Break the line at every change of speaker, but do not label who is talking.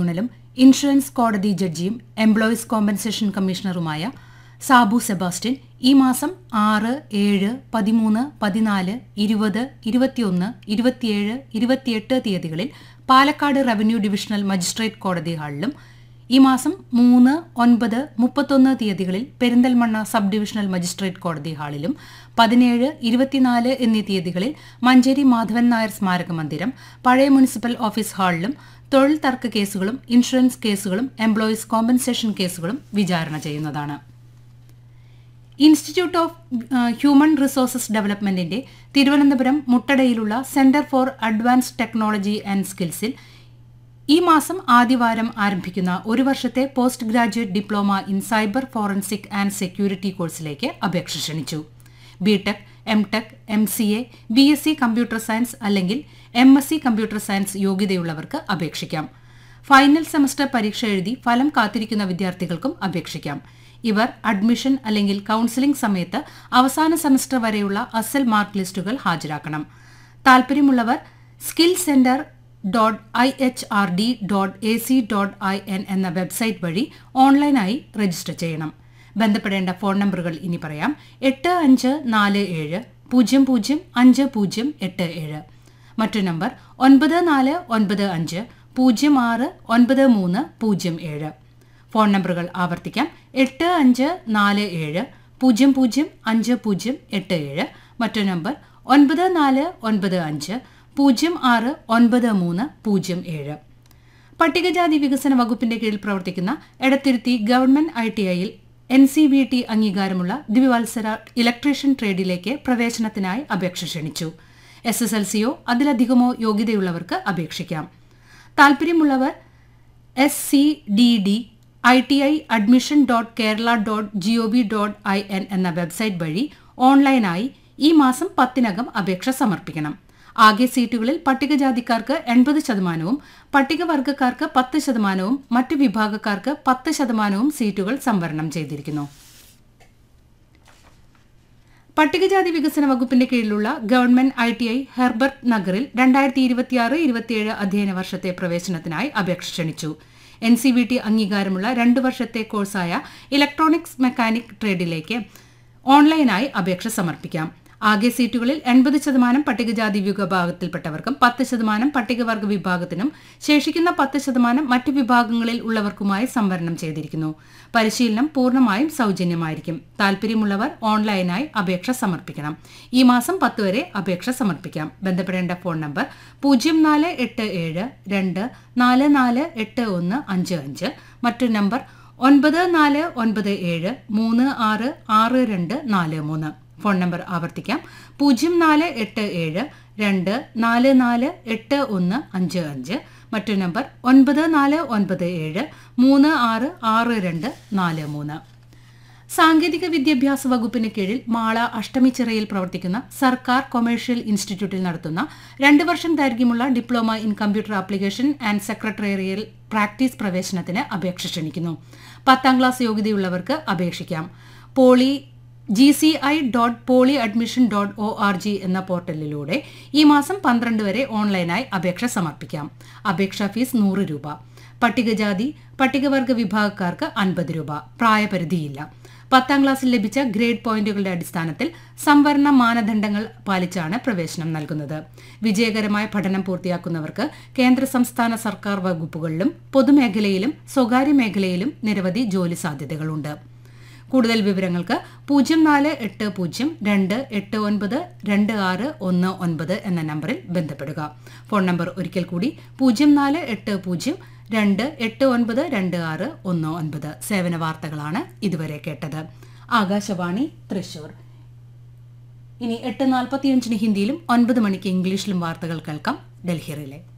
ട്രിബ്യൂണലും insurance കോടതി ജഡ്ജിയും employees compensation കമ്മീഷണറുമായ സാബു സെബാസ്റ്റ്യൻ ഈ മാസം ആറ് ഏഴ് പതിമൂന്ന് പതിനാല് ഇരുപത് ഇരുപത്തിയൊന്ന് ഇരുപത്തിയേഴ് ഇരുപത്തിയെട്ട് തീയതികളിൽ പാലക്കാട് റവന്യൂ ഡിവിഷണൽ മജിസ്ട്രേറ്റ് കോടതി ഹാളിലും ഈ മാസം മൂന്ന് ഒൻപത് മുപ്പത്തൊന്ന് തീയതികളിൽ പെരിന്തൽമണ്ണ സബ് ഡിവിഷണൽ മജിസ്ട്രേറ്റ് കോടതി ഹാളിലും പതിനേഴ് ഇരുപത്തിനാല് എന്നീ തീയതികളിൽ മഞ്ചേരി മാധവൻ നായർ സ്മാരക മന്ദിരം പഴയ മുനിസിപ്പൽ ഓഫീസ് ഹാളിലും തൊഴിൽ തർക്ക കേസുകളും ഇൻഷുറൻസ് കേസുകളും എംപ്ലോയീസ് കോമ്പൻസേഷൻ കേസുകളും വിചാരണ ചെയ്യുന്നതാണ് ഇൻസ്റ്റിറ്റ്യൂട്ട് ഓഫ് ഹ്യൂമൻ റിസോഴ്സസ് ഡെവലപ്മെന്റിന്റെ തിരുവനന്തപുരം മുട്ടടയിലുള്ള centre for advanced technology and സ്കിൽസിൽ ഈ മാസം ആദ്യവാരം ആരംഭിക്കുന്ന ഒരു വർഷത്തെ post graduate diploma in cyber forensic and security കോഴ്സിലേക്ക് അപേക്ഷ ക്ഷണിച്ചു BTech M tech M C A B S C computer science അല്ലെങ്കിൽ M S C computer science യോഗ്യതയുള്ളവർക്ക് അപേക്ഷിക്കാം ഫൈനൽ സെമസ്റ്റർ പരീക്ഷ എഴുതി ഫലം കാത്തിരിക്കുന്ന വിദ്യാർത്ഥികൾക്കും അപേക്ഷിക്കാം ഇവർ അഡ്മിഷൻ അല്ലെങ്കിൽ കൌൺസിലിംഗ് സമയത്ത് അവസാന സെമസ്റ്റർ വരെയുള്ള അസൽ മാർക്ക് ലിസ്റ്റുകൾ ഹാജരാക്കണം താൽപര്യമുള്ളവർ skill centre dot I H R D dot A C dot I N എന്ന വെബ്സൈറ്റ് വഴി ഓൺലൈനായി രജിസ്റ്റർ ചെയ്യണം ബന്ധപ്പെടേണ്ട ഫോൺ നമ്പറുകൾ ഇനി പറയാം എട്ട് അഞ്ച് നാല് ഏഴ് പൂജ്യം പൂജ്യം അഞ്ച് പൂജ്യം എട്ട് ഏഴ് മറ്റു നമ്പർ ഒൻപത് നാല് ഒൻപത് അഞ്ച് പൂജ്യം ആറ് ഒൻപത് മൂന്ന് പൂജ്യം ഏഴ് ഫോൺ നമ്പറുകൾ ആവർത്തിക്കാം എട്ട് അഞ്ച് നാല് ഏഴ് പൂജ്യം പൂജ്യം അഞ്ച് പൂജ്യം എട്ട് ഏഴ് മറ്റു നമ്പർ ഒൻപത് നാല് ഒൻപത് അഞ്ച് പൂജ്യം ആറ് ഒൻപത് മൂന്ന് പൂജ്യം ഏഴ് പട്ടികജാതി വികസന വകുപ്പിന്റെ കീഴിൽ പ്രവർത്തിക്കുന്ന എടത്തിരുത്തി ഗവൺമെന്റ് ഐ ടി ഐയിൽ എൻ സി ബി ടി അംഗീകാരമുള്ള ദ്വിവത്സര ഇലക്ട്രീഷ്യൻ ട്രേഡിലേക്ക് പ്രവേശനത്തിനായി അപേക്ഷ ക്ഷണിച്ചു എസ് എസ് എൽ സിയോ അതിലധികമോ യോഗ്യതയുള്ളവർക്ക് അപേക്ഷിക്കാം താൽപര്യമുള്ളവർ S C D D I T I admission dot Kerala dot G O V dot I N എന്ന വെബ്സൈറ്റ് വഴി ഓൺലൈനായി ഈ മാസം പത്തിനകം അപേക്ഷ സമർപ്പിക്കണം ആകെ സീറ്റുകളിൽ പട്ടികജാതിക്കാർക്ക് എൺപത് ശതമാനവും പട്ടികവർഗക്കാർക്ക് പത്ത് ശതമാനവും മറ്റു വിഭാഗക്കാർക്ക് പത്ത് ശതമാനവും സീറ്റുകൾ സംവരണം ചെയ്തിരിക്കുന്നു പട്ടികജാതി വികസന വകുപ്പിന്റെ കീഴിലുള്ള government I T I Herbert നഗറിൽ രണ്ടായിരത്തി ഇരുപത്തിയാറ് ഇരുപത്തിയേഴ് അധ്യയന വർഷത്തെ പ്രവേശനത്തിനായി അപേക്ഷ ക്ഷണിച്ചു എൻ സി വി ടി അംഗീകാരമുള്ള രണ്ട് വർഷത്തെ കോഴ്സായ ഇലക്ട്രോണിക്സ് മെക്കാനിക് ട്രേഡിലേക്ക് ഓൺലൈനായി അപേക്ഷ സമർപ്പിക്കാം ആകെ സീറ്റുകളിൽ എൺപത് ശതമാനം പട്ടികജാതി വിഭാഗത്തിൽപ്പെട്ടവർക്കും പത്ത് ശതമാനം പട്ടികവർഗ വിഭാഗത്തിനും ശേഷിക്കുന്ന പത്ത് ശതമാനം മറ്റു വിഭാഗങ്ങളിൽ ഉള്ളവർക്കുമായി സംവരണം ചെയ്തിരിക്കുന്നു പരിശീലനം പൂർണ്ണമായും സൗജന്യമായിരിക്കും താൽപര്യമുള്ളവർ ഓൺലൈനായി അപേക്ഷ സമർപ്പിക്കണം ഈ മാസം പത്ത് വരെ അപേക്ഷ സമർപ്പിക്കാം ബന്ധപ്പെടേണ്ട ഫോൺ നമ്പർ പൂജ്യം നാല് എട്ട് ഏഴ് രണ്ട് നാല് നാല് എട്ട് ഒന്ന് അഞ്ച് അഞ്ച് മറ്റൊരു നമ്പർ ഒൻപത് നാല് ഒൻപത് ഏഴ് മൂന്ന് ആറ് ആറ് രണ്ട് നാല് മൂന്ന് ഫോൺ നമ്പർ ആവർത്തിക്കാം പൂജ്യം നാല് എട്ട് ഏഴ് രണ്ട് നാല് നാല് എട്ട് ഒന്ന് അഞ്ച് അഞ്ച് മറ്റൊരു നമ്പർ ഒൻപത് നാല് ഒൻപത് ഏഴ് മൂന്ന് ആറ് ആറ് രണ്ട് നാല് മൂന്ന് സാങ്കേതിക വിദ്യാഭ്യാസ വകുപ്പിന് കീഴിൽ മാള അഷ്ടമിച്ചിറയിൽ പ്രവർത്തിക്കുന്ന സർക്കാർ കൊമേഴ്ഷ്യൽ ഇൻസ്റ്റിറ്റ്യൂട്ടിൽ നടത്തുന്ന രണ്ട് വർഷം ദൈർഘ്യമുള്ള diploma in computer application and secretarial practice പ്രവേശനത്തിന് അപേക്ഷ ക്ഷണിക്കുന്നു പത്താം ക്ലാസ് യോഗ്യതയുള്ളവർക്ക് അപേക്ഷിക്കാം poly G C I dot poly admission dot O R G എന്ന പോർട്ടലിലൂടെ ഈ മാസം പന്ത്രണ്ട് വരെ ഓൺലൈനായി അപേക്ഷ സമർപ്പിക്കാം അപേക്ഷാ ഫീസ് നൂറ് രൂപ പട്ടികജാതി പട്ടികവർഗ വിഭാഗക്കാർക്ക് അൻപത് രൂപ പ്രായപരിധിയില്ല പത്താം ക്ലാസ്സിൽ ലഭിച്ച ഗ്രേഡ് പോയിന്റുകളുടെ അടിസ്ഥാനത്തിൽ സംവരണ മാനദണ്ഡങ്ങൾ പാലിച്ചാണ് പ്രവേശനം നൽകുന്നത് വിജയകരമായ പഠനം പൂർത്തിയാക്കുന്നവർക്ക് കേന്ദ്ര സംസ്ഥാന സർക്കാർ വകുപ്പുകളിലും പൊതുമേഖലയിലും സ്വകാര്യ മേഖലയിലും നിരവധി ജോലി സാധ്യതകളുണ്ട് കൂടുതൽ വിവരങ്ങൾക്ക് പൂജ്യം നാല് എട്ട് പൂജ്യം രണ്ട് എട്ട് ഒൻപത് രണ്ട് ആറ് ഒന്ന് ഒൻപത് എന്ന നമ്പറിൽ ബന്ധപ്പെടുക ഫോൺ നമ്പർ ഒരിക്കൽ കൂടി പൂജ്യം നാല് എട്ട് പൂജ്യം രണ്ട് എട്ട് ഒൻപത് രണ്ട് ആറ് ഒന്ന് ഒൻപത് സേവന വാർത്തകളാണ് ഇതുവരെ കേട്ടത് ആകാശവാണി തൃശൂർ ഇനി എട്ട് നാൽപ്പത്തിയഞ്ചിന് ഹിന്ദിയിലും ഒൻപത് മണിക്ക് ഇംഗ്ലീഷിലും വാർത്തകൾ കേൾക്കാം ഡൽഹി റിലേ